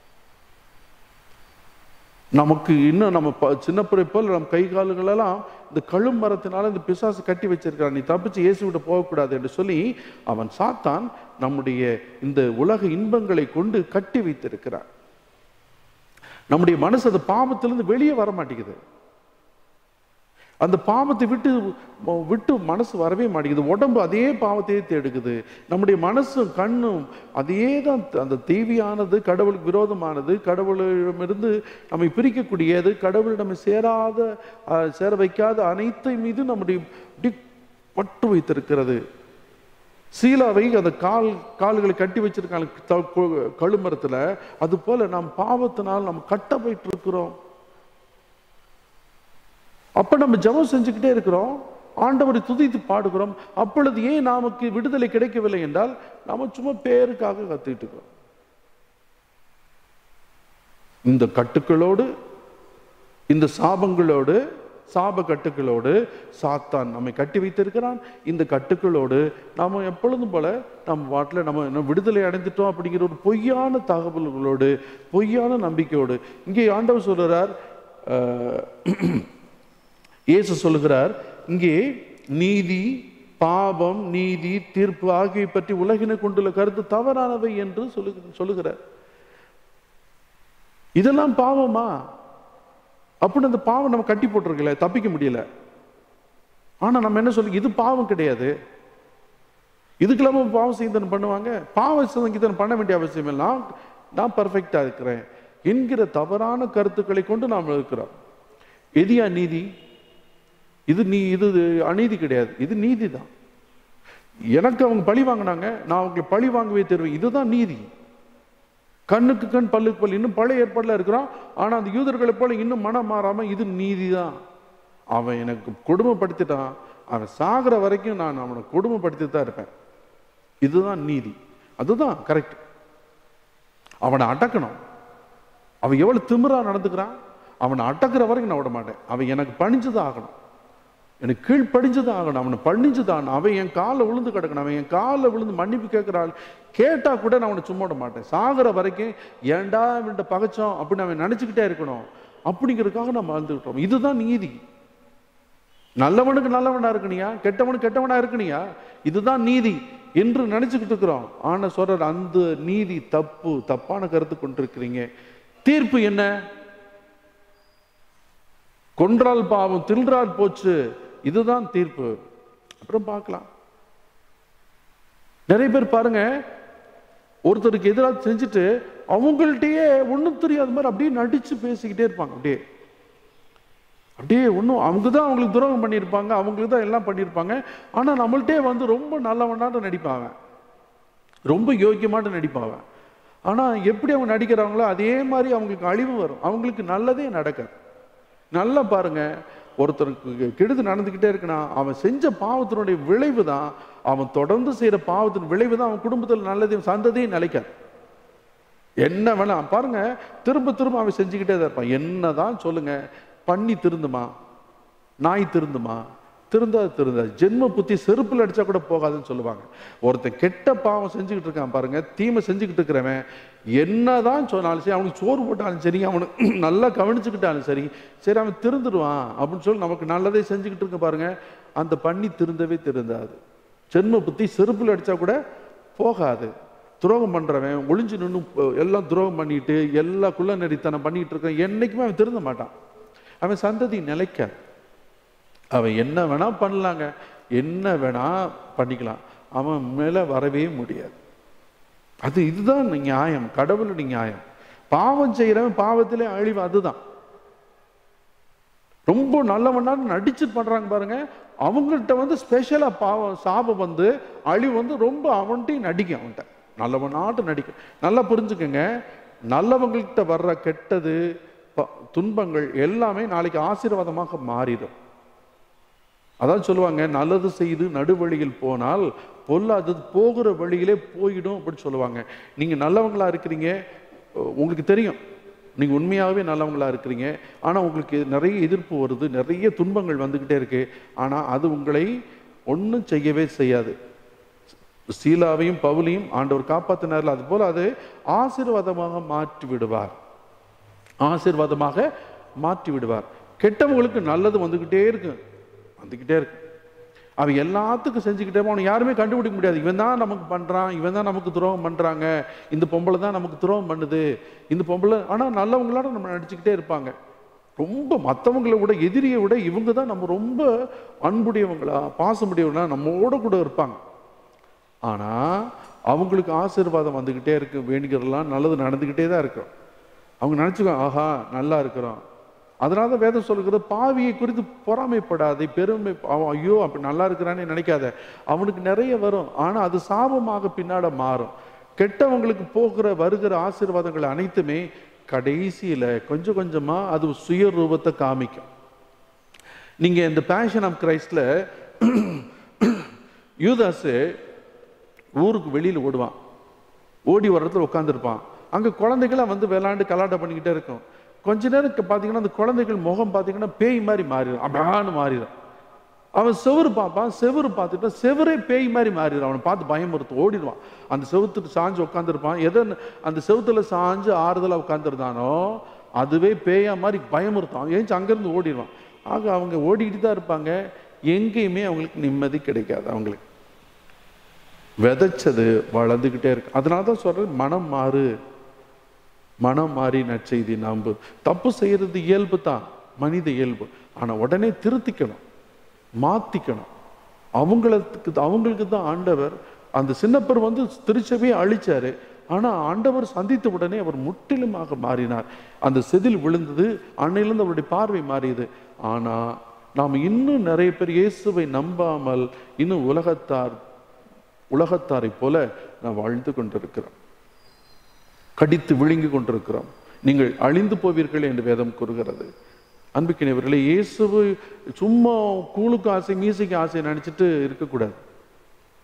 S1: நமக்கு இன்னும் நம்ம ப- சின்ன பிள்ளை போல் நம் கை கால்களெல்லாம் இந்த கழும் மரத்தினால இந்த பிசாசு கட்டி வச்சிருக்கிறான் நீ தப்பிச்சு இயேசு விட போகக்கூடாது என்று சொல்லி அவன் சாத்தான் நம்முடைய இந்த உலக இன்பங்களை கொண்டு கட்டி வைத்திருக்கிறான் நம்முடைய மனசு அந்த பாவத்திலிருந்து வெளியே வர மாட்டேங்குது அந்த பாவத்தை விட்டு விட்டு மனசு வரவே மாட்டேங்குது உடம்பு அதே பாவத்தையே தேடுக்குது நம்முடைய மனசும் கண்ணும் அதே தான் அந்த தீவியானது கடவுளுக்கு விரோதமானது கடவுளிடமிருந்து நம்மை பிரிக்கக்கூடியது கடவுளிடம் சேராத அஹ், சேர வைக்காத அனைத்தை மீது நம்முடைய அப்படி பட்டு வைத்திருக்கிறது சீலாவை அந்த கால் கால்களை கட்டி வச்சிருக்காங்க த- கொ- கழுமரத்துல அது போல நாம் பாவத்தினால் நம்ம கட்டப்பட்டு இருக்கிறோம் அப்ப நம்ம ஜெபம் செஞ்சுக்கிட்டே இருக்கிறோம் ஆண்டவரை துதித்து பாடுகிறோம் அப்பொழுது ஏன் நமக்கு விடுதலை கிடைக்கவில்லை என்றால் நாம சும்மா பேருக்காக கத்திட்டு இருக்கிறோம் இந்த கட்டுக்களோடு இந்த சாபங்களோடு சாப கட்டுக்களோடு சாத்தான் நம்மை கட்டி வைத்திருக்கிறான் இந்த கட்டுக்களோடு நாம எப்பொழுதும் போல நம்ம வாட்டில் நம்ம என்ன விடுதலை அடைந்துட்டோம் அப்படிங்கிற ஒரு பொய்யான தகவல்களோடு பொய்யான நம்பிக்கையோடு இங்கே ஆண்டவர் சொல்றார் அஹ், இயேசு சொல்லுகிறார் இங்கே நீதி பாவம் நீதி தீர்ப்பு ஆகியவை பற்றி உலகினை கொண்டுள்ள கருத்து தவறானவை என்று சொல்லு சொல்லுகிறார் இதெல்லாம் பாவமா அப்படின்னு அந்த பாவம் நம்ம கட்டி போட்டிருக்கல தப்பிக்க முடியல ஆனா நம்ம என்ன சொல்லி இது பாவம் கிடையாது இதுக்கெல்லாம பாவம் சங்கீதனம் பண்ணுவாங்க பாவ சங்கீதனம் பண்ண வேண்டிய அவசியம் இல்லை நான் நான் பர்ஃபெக்டா இருக்கிறேன் என்கிற தவறான கருத்துக்களை கொண்டு நாம் இருக்கிறோம் எதியா நீதி இது நீ இது அநீதி கிடையாது இது நீதி தான் எனக்கு அவங்க பழி வாங்கினாங்க நான் அவங்களை பழி வாங்கவே தருவேன் இதுதான் நீதி கண்ணுக்கு கண் பல்லுக்கு பல் இன்னும் பழைய ஏற்பாடுல இருக்கிறான் ஆனா அந்த யூதர்களை போல இன்னும் மனம் மாறாம இது நீதி தான் அவன் எனக்கு கொடுமைப்படுத்திட்டான் அவன் சாகிற வரைக்கும் நான் அவனை கொடுமைப்படுத்தி தான் இருப்பேன் இதுதான் நீதி அதுதான் கரெக்ட் அவனை அடக்கணும் அவன் எவ்வளவு திமிரா நடந்துக்கிறான் அவனை அடக்குற வரைக்கும் நான் விட மாட்டேன் அவன் எனக்கு பணிஞ்சுதான் ஆகணும் எனக்கு கீழ் படிஞ்சுதான் ஆகணும் அவனை பணிஞ்சுதான் அவன் என் காலில் விழுந்து கிடக்கணும் அவன் என் காலில் விழுந்து மன்னிப்பு கேட்கிறாள் கேட்டா கூட நான் அவனை சும்மா விட மாட்டேன் சாகிற வரைக்கும் ஏன்டா இவன்கிட்ட பகைச்சோம் அப்படின்னு அவன் நினைச்சுக்கிட்டே இருக்கணும் அப்படிங்கிறதுக்காக நம்ம வாழ்ந்துக்கிட்டோம் இதுதான் நீதி நல்லவனுக்கு நல்லவனா இருக்கணியா கெட்டவனுக்கு கெட்டவனா இருக்கணியா இதுதான் நீதி என்று நினைச்சுக்கிட்டு இருக்கிறோம் ஆனா சொல்ற அந்த நீதி தப்பு தப்பான கருத்து கொண்டிருக்கிறீங்க தீர்ப்பு என்ன கொன்றால் பாவம் தின்றால் போச்சு இதுதான் தீர்ப்பு அப்புறம் பார்க்கலாம் நிறைய பேர் பாருங்க ஒருத்தருக்கு எதிராக செஞ்சுட்டு அவங்கள்ட்டயே ஒண்ணும் தெரியாத மாதிரி அப்படியே நடிச்சு பேசிக்கிட்டே இருப்பாங்க அப்படியே அப்படியே ஒன்றும் அவங்க தான் அவங்களுக்கு துரோகம் பண்ணியிருப்பாங்க அவங்களுக்கு தான் எல்லாம் பண்ணியிருப்பாங்க ஆனால் நம்மள்ட்டே வந்து ரொம்ப நல்லவனாட்டு நடிப்பாங்க ரொம்ப யோக்கியமாட்டு நடிப்பாங்க ஆனால் எப்படி அவங்க நடிக்கிறாங்களோ அதே மாதிரி அவங்களுக்கு அழிவு வரும் அவங்களுக்கு நல்லதே நடக்காது நல்லா பாருங்க ஒருத்தருக்கு கெடுது நடந்துக்கிட்டே இருக்குன்னா அவன் செஞ்ச பாவத்தினுடைய விளைவு தான் அவன் தொடர்ந்து செய்யற பாவத்தின் விளைவு தான் அவன் குடும்பத்தில் நல்லதையும் சந்ததியும் நிலைக்காது என்ன வேணா பாருங்க திரும்ப திரும்ப அவன் செஞ்சுக்கிட்டே தான் இருப்பான் என்னதான் சொல்லுங்க பண்ணி திருந்துமா நாய் திருந்துமா திருந்தாது திருந்தாது ஜென்ம புத்தி செருப்புல அடிச்சா கூட போகாதுன்னு சொல்லுவாங்க ஒருத்தன் கெட்ட பாவம் செஞ்சுக்கிட்டு இருக்கான் பாருங்க தீமை செஞ்சுக்கிட்டு இருக்கிறவன் என்னதான் சொன்னாலும் சரி அவனுக்கு சோறு போட்டாலும் சரி அவனுக்கு நல்லா கவனிச்சுக்கிட்டாலும் சரி சரி அவன் திருந்துடுவான் அப்படின்னு சொல்லி நமக்கு நல்லதே செஞ்சுக்கிட்டு இருக்க பாருங்க அந்த பண்ணி திருந்தவே திருந்தாது ஜென்ம புத்தி செருப்புல அடிச்சா கூட போகாது துரோகம் பண்றவன் ஒளிஞ்சு நின்று எல்லாம் துரோகம் பண்ணிட்டு எல்லா குள்ள நெறித்தனம் பண்ணிட்டு இருக்கான் என்னைக்குமே அவன் திருந்த மாட்டான் அவன் சந்ததி நிலைக்காது அவன் என்ன வேணா பண்ணலாங்க என்ன வேணா பண்ணிக்கலாம் அவன் மேல வரவே முடியாது அது இதுதான் நியாயம் கடவுளுடைய நியாயம் பாவம் செய்யறவன் பாவத்திலே அழிவு அதுதான் ரொம்ப நல்லவனான்னு நடிச்சு பண்றாங்க பாருங்க அவங்கள்ட்ட வந்து ஸ்பெஷலா பாவம் சாபம் வந்து அழிவு வந்து ரொம்ப அவன்கிட்டையும் நடிக்கும் அவன்கிட்ட நல்லவனாட்டு நடிக்கும் நல்லா புரிஞ்சுக்கங்க நல்லவங்கள்ட்ட வர்ற கெட்டது ப- துன்பங்கள் எல்லாமே நாளைக்கு ஆசீர்வாதமாக மாறிடும் அதான் சொல்லுவாங்க நல்லது செய்து நடுவழியில் போனால் பொல்லாதது போகிற வழியிலே போயிடும் அப்படின்னு சொல்லுவாங்க நீங்க நல்லவங்களா இருக்கிறீங்க அஹ் உங்களுக்கு தெரியும் நீங்க உண்மையாகவே நல்லவங்களா இருக்கிறீங்க ஆனா உங்களுக்கு நிறைய எதிர்ப்பு வருது நிறைய துன்பங்கள் வந்துகிட்டே இருக்கு ஆனா அது உங்களை ஒன்றும் செய்யவே செய்யாது சீலாவையும் பவுலையும் ஆண்டவர் காப்பாத்தினார்ல அது போல அது ஆசீர்வாதமாக மாற்றி விடுவார் ஆசீர்வாதமாக மாற்றி விடுவார் கெட்டவங்களுக்கு நல்லது வந்துகிட்டே இருக்கு வந்துகிட்டே இருக்கு அவன் எல்லாத்துக்கும் செஞ்சுக்கிட்டே அவனை யாருமே கண்டுபிடிக்க முடியாது இவன் தான் நமக்கு பண்றான் இவன் தான் நமக்கு துரோகம் பண்றாங்க இந்த பொம்பளை தான் நமக்கு துரோகம் பண்ணுது இந்த பொம்பளை ஆனா நல்லவங்களோட நம்ம நடிச்சுக்கிட்டே இருப்பாங்க ரொம்ப மற்றவங்களை விட எதிரியை விட இவங்க தான் நம்ம ரொம்ப அன்புடையவங்களா பாசமுடையவங்களா நம்மோட கூட இருப்பாங்க ஆனா அவங்களுக்கு ஆசீர்வாதம் வந்துகிட்டே இருக்கு வேண்டிக்கிறதெல்லாம் நல்லது நடந்துகிட்டே தான் இருக்கும் அவங்க நினைச்சுக்கோ ஆஹா நல்லா இருக்கிறோம் அதனால தான் வேதம் சொல்லுகிறது பாவியை குறித்து பொறாமைப்படாதே பெருமை அவன் ஐயோ அப்படி நல்லா இருக்கிறானே நினைக்காத அவனுக்கு நிறைய வரும் ஆனா அது சாபமாக பின்னாட மாறும் கெட்டவங்களுக்கு போகிற வருகிற ஆசீர்வாதங்கள் அனைத்துமே கடைசியில கொஞ்சம் கொஞ்சமா அது சுய ரூபத்தை காமிக்கும் நீங்க இந்த பேஷன் ஆஃப் கிரைஸ்ட்ல யூதாசு ஊருக்கு வெளியில ஓடுவான் ஓடி வர இடத்துல உட்காந்துருப்பான் அங்க குழந்தைகளாம் வந்து விளையாண்டு கலாட்டம் பண்ணிக்கிட்டே இருக்கும் கொஞ்ச நேரம் க- பாத்தீங்கன்னா அந்த குழந்தைகள் முகம் பாத்தீங்கன்னா பேய் மாதிரி மாறிடும் அப்படியான்னு மாறிடும் அவன் செவுரு பார்ப்பான் செவுரு பார்த்துட்டா செவரே பேய் மாதிரி மாறிடும் அவனை பார்த்து பயமுறுத்து ஓடிடுவான் அந்த செவுத்துட்டு சாஞ்சு உட்காந்துருப்பான் எதை அந்த செவுத்துல சாஞ்சு ஆறுதலா உட்காந்துருந்தானோ அதுவே பேயா மாதிரி பயமுறுத்தும் அவன் ஏஞ்சி அங்கிருந்து ஓடிடுவான் ஆக அவங்க ஓடிக்கிட்டு தான் இருப்பாங்க எங்கேயுமே அவங்களுக்கு நிம்மதி கிடைக்காது அவங்களுக்கு விதைச்சது வளர்ந்துக்கிட்டே இருக்கு அதனால தான் சொல்றது மனம் மாறு மனம் மாறி நற்செய்தி நம்பு தப்பு செய்யறது இயல்பு தான் மனித இயல்பு ஆனா உடனே திருத்திக்கணும் மாத்திக்கணும் அவங்களுக்கு அவங்களுக்கு தான் ஆண்டவர் அந்த சின்னப்பர் வந்து திருச்சபையை அழிச்சாரு ஆனா ஆண்டவர் சந்தித்த உடனே அவர் முற்றிலுமாக மாறினார் அந்த செதில் விழுந்தது அன்னையிலிருந்து அவருடைய பார்வை மாறியது ஆனா நாம் இன்னும் நிறைய பேர் இயேசுவை நம்பாமல் இன்னும் உலகத்தார் உலகத்தாரை போல நாம் வாழ்ந்து கொண்டிருக்கிறோம் கடித்து விழுங்கி கொண்டிருக்கிறோம் நீங்கள் அழிந்து போவீர்கள் என்று வேதம் கூறுகிறது அன்புக்கினவர்களே இயேசுவை சும்மா கூழுக்கு ஆசை மீசைக்கு ஆசை நினைச்சிட்டு இருக்கக்கூடாது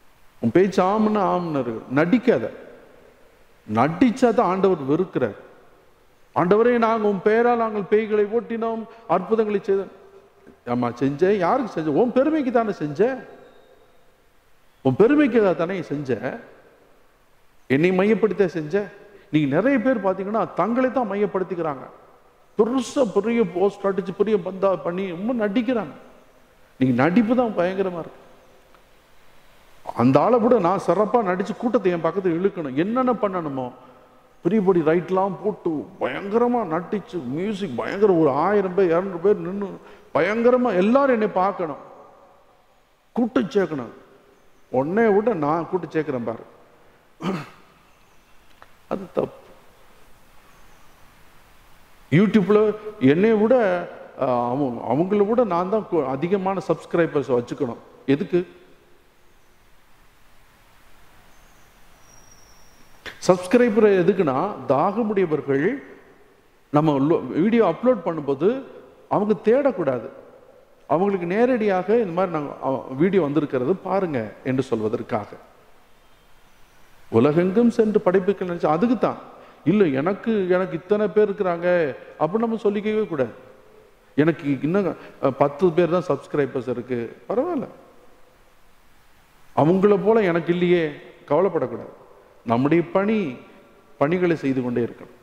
S1: உன் பேச்சு ஆம்னு ஆம்னு இருக்கு நடிக்காத நடிச்சா தான் ஆண்டவர் வெறுக்கிறார் ஆண்டவரே நாங்கள் உன் பெயரால் நாங்கள் பேய்களை ஓட்டினோம் அற்புதங்களை செய்தோம் ஆமா செஞ்சேன் யாருக்கு செஞ்ச உன் பெருமைக்கு தானே செஞ்ச உன் பெருமைக்கு தானே செஞ்ச என்னை மையப்படுத்த செஞ்ச நீங்க நிறைய பேர் பார்த்தீங்கன்னா தங்களை தான் மையப்படுத்திக்கிறாங்க பெருசா பெரிய போஸ்ட் அடிச்சு பெரிய பந்தா பண்ணி ரொம்ப நடிக்கிறாங்க நீங்க நடிப்பு தான் பயங்கரமா இருக்கு அந்த ஆளை கூட நான் சிறப்பா நடிச்சு கூட்டத்தை என் பக்கத்துல இழுக்கணும் என்னென்ன பண்ணணுமோ பெரிய பெரிய ரைட்லாம் போட்டு பயங்கரமா நட்டிச்சு மியூசிக் பயங்கர ஒரு ஆயிரம் பேர் இரநூறு பேர் நின்று பயங்கரமா எல்லாரும் என்னை பார்க்கணும் கூட்டு சேர்க்கணும் உன்னை விட நான் கூட்டு சேர்க்கிறேன் பாரு அது தப்பு யூடியூப்ல என்னை விட அஹ், அவங்க அவங்கள விட நான் தான் கு- அதிகமான சப்ஸ்கிரைபர்ஸ் வச்சுக்கணும் எதுக்கு சப்ஸ்கிரைபர் எதுக்குன்னா தாகமுடையவர்கள் நம்ம வீடியோ அப்லோட் பண்ணும்போது அவங்க தேடக்கூடாது அவங்களுக்கு நேரடியாக இந்த மாதிரி நாங்கள் வீடியோ வந்திருக்கிறது பாருங்க என்று சொல்வதற்காக உலகெங்கும் சென்று படைப்புகள் நினைச்சு அதுக்கு தான் இல்லை எனக்கு எனக்கு இத்தனை பேர் இருக்கிறாங்க அப்படின்னு நம்ம சொல்லிக்கவே கூடாது எனக்கு இன்னும் அஹ், பத்து பேர் தான் சப்ஸ்கிரைபர்ஸ் இருக்கு பரவாயில்ல அவங்கள போல எனக்கு இல்லையே கவலைப்படக்கூடாது நம்முடைய பணி பணிகளை செய்து கொண்டே இருக்கணும்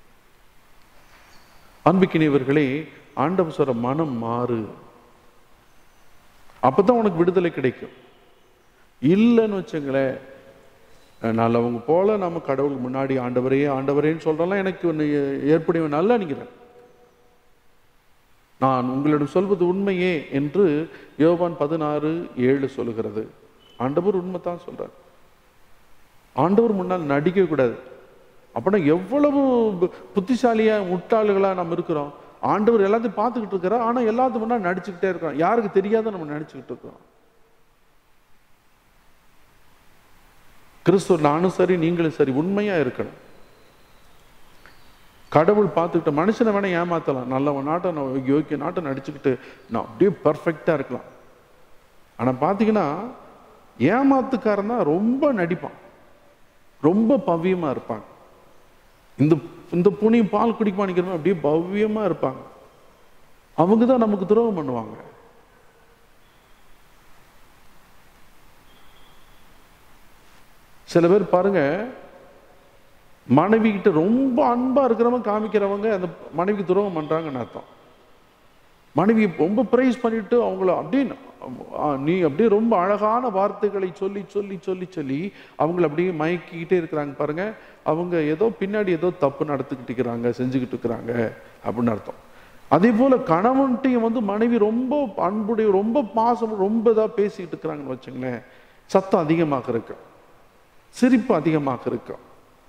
S1: அன்பிக்கினியவர்களே ஆண்டவர் சொல்ற மனம் மாறு அப்பதான் உனக்கு விடுதலை கிடைக்கும் இல்லைன்னு வச்சுங்களேன் நல்லவங்க போல நம்ம கடவுளுக்கு முன்னாடி ஆண்டவரே ஆண்டவரேன்னு சொல்றோம்லாம் எனக்கு ஒன்று ஏற்படைய நல்லா நினைக்கிறேன் நான் உங்களிடம் சொல்வது உண்மையே என்று யோவான் பதினாறு ஏழு சொல்லுகிறது ஆண்டவர் உண்மைதான் சொல்றார் ஆண்டவர் முன்னால் நடிக்க கூடாது அப்படின்னா எவ்வளவு பு- புத்திசாலியா முட்டாளுகளா நம்ம இருக்கிறோம் ஆண்டவர் எல்லாத்தையும் பார்த்துக்கிட்டு இருக்கிறார் ஆனா எல்லாத்துக்கும் முன்னாடி நடிச்சுக்கிட்டே இருக்கிறோம் யாருக்கு தெரியாத நம்ம நடிச்சுக்கிட்டு இருக்கிறோம் கிறிஸ்துவ நானும் சரி நீங்களும் சரி உண்மையா இருக்கணும் கடவுள் பார்த்துக்கிட்ட மனுஷனை வேணா ஏமாத்தலாம் நல்லவன் நாட்டம் நான் யோக்கிய நாட்டம் நடிச்சுக்கிட்டு நான் அப்படியே பர்ஃபெக்டா இருக்கலாம் ஆனா பாத்தீங்கன்னா ஏமாத்துக்காரன் தான் ரொம்ப நடிப்பான் ரொம்ப பவ்யமா இருப்பாங்க இந்த இந்த புனி பால் குடிக்க நிக்கிறவங்க அப்படியே பவ்யமா இருப்பாங்க அவங்க தான் நமக்கு துரோகம் பண்ணுவாங்க சில பேர் பாருங்க மனைவி கிட்ட ரொம்ப அன்பா இருக்கிறவங்க காமிக்கிறவங்க அந்த மனைவிக்கு துரோகம் பண்றாங்கன்னு அர்த்தம் மனைவி ரொம்ப பிரைஸ் பண்ணிட்டு அவங்கள அப்படியே ஆ, நீ அப்படியே ரொம்ப அழகான வார்த்தைகளை சொல்லி சொல்லி சொல்லி சொல்லி அவங்கள அப்படியே மயக்கிக்கிட்டே இருக்கிறாங்க பாருங்க அவங்க ஏதோ பின்னாடி ஏதோ தப்பு நடத்துக்கிட்டு இருக்கிறாங்க செஞ்சுக்கிட்டு இருக்கிறாங்க அப்படின்னு அர்த்தம் அதே போல கணவன்ட்டையும் வந்து மனைவி ரொம்ப அன்புடைய ரொம்ப பாசம் ரொம்ப இதா பேசிக்கிட்டு இருக்கிறாங்கன்னு வச்சுங்களேன் சத்தம் அதிகமாக இருக்கு சிரிப்பு அதிகமாக இருக்கும்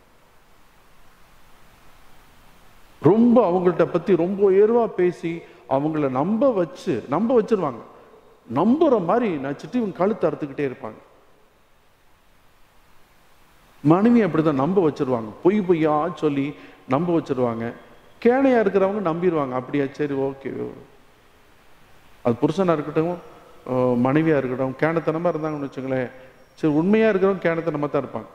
S1: ரொம்ப அவங்கள்ட்ட பத்தி ரொம்ப உயர்வா பேசி அவங்கள நம்ப வச்சு நம்ப வச்சிருவாங்க நம்புற மாதிரி நச்சுட்டு இவங்க கழுத்து அறுத்துக்கிட்டே இருப்பாங்க மனைவி அப்படிதான் நம்ப வச்சிருவாங்க பொய் பொய்யா சொல்லி நம்ப வச்சிருவாங்க கேணையா இருக்கிறவங்க நம்பிடுவாங்க அப்படியா சரி ஓகே அது புருஷனா இருக்கட்டும் அஹ் மனைவியா இருக்கட்டும் கேணத்தனமா இருந்தாங்கன்னு வச்சுங்களேன் சரி உண்மையா இருக்கிறவங்க கேணத்தனமா தான் இருப்பாங்க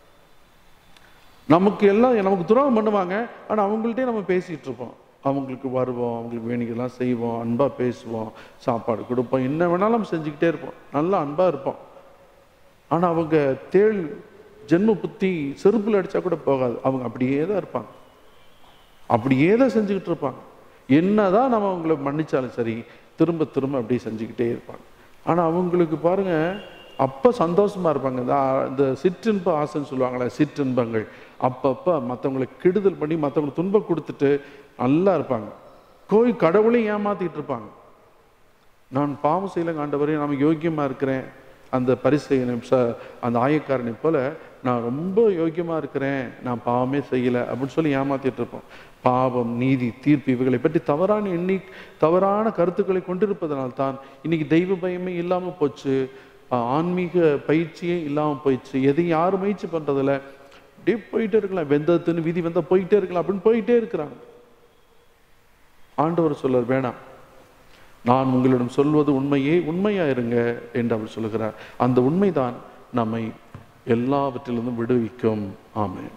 S1: நமக்கு எல்லாம் நமக்கு துரோகம் பண்ணுவாங்க ஆனா அவங்கள்ட்டே நம்ம பேசிட்டு இருப்போம் அவங்களுக்கு வருவோம் அவங்களுக்கு வேணிக்கெல்லாம் செய்வோம் அன்பா பேசுவோம் சாப்பாடு கொடுப்போம் என்ன வேணாலும் நம்ம செஞ்சுக்கிட்டே இருப்போம் நல்லா அன்பா இருப்போம் ஆனா அவங்க தேள் ஜென்ம புத்தி செருப்புல அடிச்சா கூட போகாது அவங்க அப்படியே தான் இருப்பாங்க அப்படியே தான் செஞ்சுக்கிட்டு இருப்பாங்க என்னதான் நம்ம அவங்கள மன்னிச்சாலும் சரி திரும்ப திரும்ப அப்படியே செஞ்சுக்கிட்டே இருப்பாங்க ஆனா அவங்களுக்கு பாருங்க அப்ப சந்தோஷமா இருப்பாங்க இந்த ஆ- இந்த சிற்றின்ப ஆசைன்னு சொல்லுவாங்களே சிற்றின்பங்கள் அப்பப்ப மத்தவங்களை கெடுதல் பண்ணி மத்தவங்களுக்கு துன்பம் கொடுத்துட்டு நல்லா இருப்பாங்க கோயில் கடவுளையும் ஏமாத்திட்டு இருப்பாங்க நான் பாவம் செய்யலைங்க ஆண்டவரே நான் யோக்கியமா இருக்கிறேன் அந்த பரிசெயனை ச- அந்த ஆயக்காரனை போல நான் ரொம்ப யோக்கியமா இருக்கிறேன் நான் பாவமே செய்யல அப்படின்னு சொல்லி ஏமாத்திட்டு இருப்போம் பாவம் நீதி தீர்ப்பு இவைகளை பற்றி தவறான எண்ணி தவறான கருத்துக்களை கொண்டிருப்பதனால் தான் இன்னைக்கு தெய்வ பயமே இல்லாம போச்சு ஆஹ் ஆன்மீக பயிற்சியே இல்லாம போயிடுச்சு எதையும் யாரும் முயற்சி பண்றதில்ல அப்படியே போயிட்டே இருக்கலாம் வெந்தத்துன்னு விதி வந்தா போயிட்டே இருக்கலாம் அப்படின்னு போயிட்டே இருக்கிறாங்க ஆண்டவர் சொல்றார் வேணாம் நான் உங்களிடம் சொல்வது உண்மையே உண்மையா இருங்க என்று அவர் சொல்லுகிறார் அந்த உண்மைதான் நம்மை எல்லாவற்றிலிருந்தும் விடுவிக்கும் ஆமென்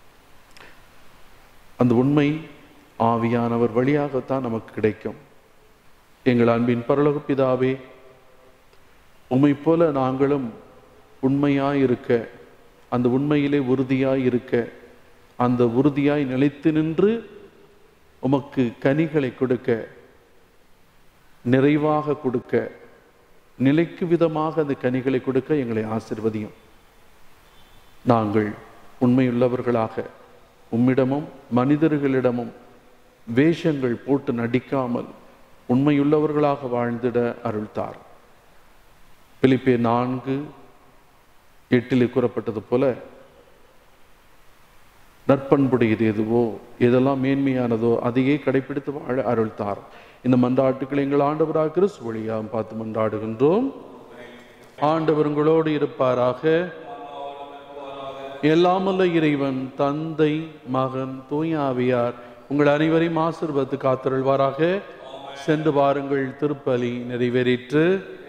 S1: அந்த உண்மை ஆவியானவர் வழியாகத்தான் நமக்கு கிடைக்கும் எங்கள் அன்பின் பரலோக பிதாவே உம்மை போல நாங்களும் உண்மையாய் இருக்க அந்த உண்மையிலே உறுதியாய் இருக்க அந்த உறுதியாய் நிலைத்து நின்று உமக்கு கனிகளை கொடுக்க நிறைவாக கொடுக்க நிலைக்கு விதமாக அந்த கனிகளை கொடுக்க எங்களை ஆசிர்வதியும் நாங்கள் உண்மையுள்ளவர்களாக உம்மிடமும் மனிதர்களிடமும் வேஷங்கள் போட்டு நடிக்காமல் உண்மையுள்ளவர்களாக வாழ்ந்திட அருள்தார் பிலிப்பே நான்கு எட்டிலே கூறப்பட்டது போல நற்பண்புடையது எதுவோ எதெல்லாம் மேன்மையானதோ அதையே கடைபிடித்து வாழ அருள்தார் இந்த மன்றாட்டுக்களை எங்கள் ஆண்டவராக கிறிஸ்து வழியாம் பார்த்து மன்றாடுகின்றோம் ஆண்டவர் உங்களோடு இருப்பாராக எல்லாமல்ல இறைவன் தந்தை மகன் தூய ஆவியார் உங்கள் அனைவரையும் ஆசிர்வத்து காத்தருள்வாராக சென்று வாருங்கள் திருப்பலி நிறைவேறிற்று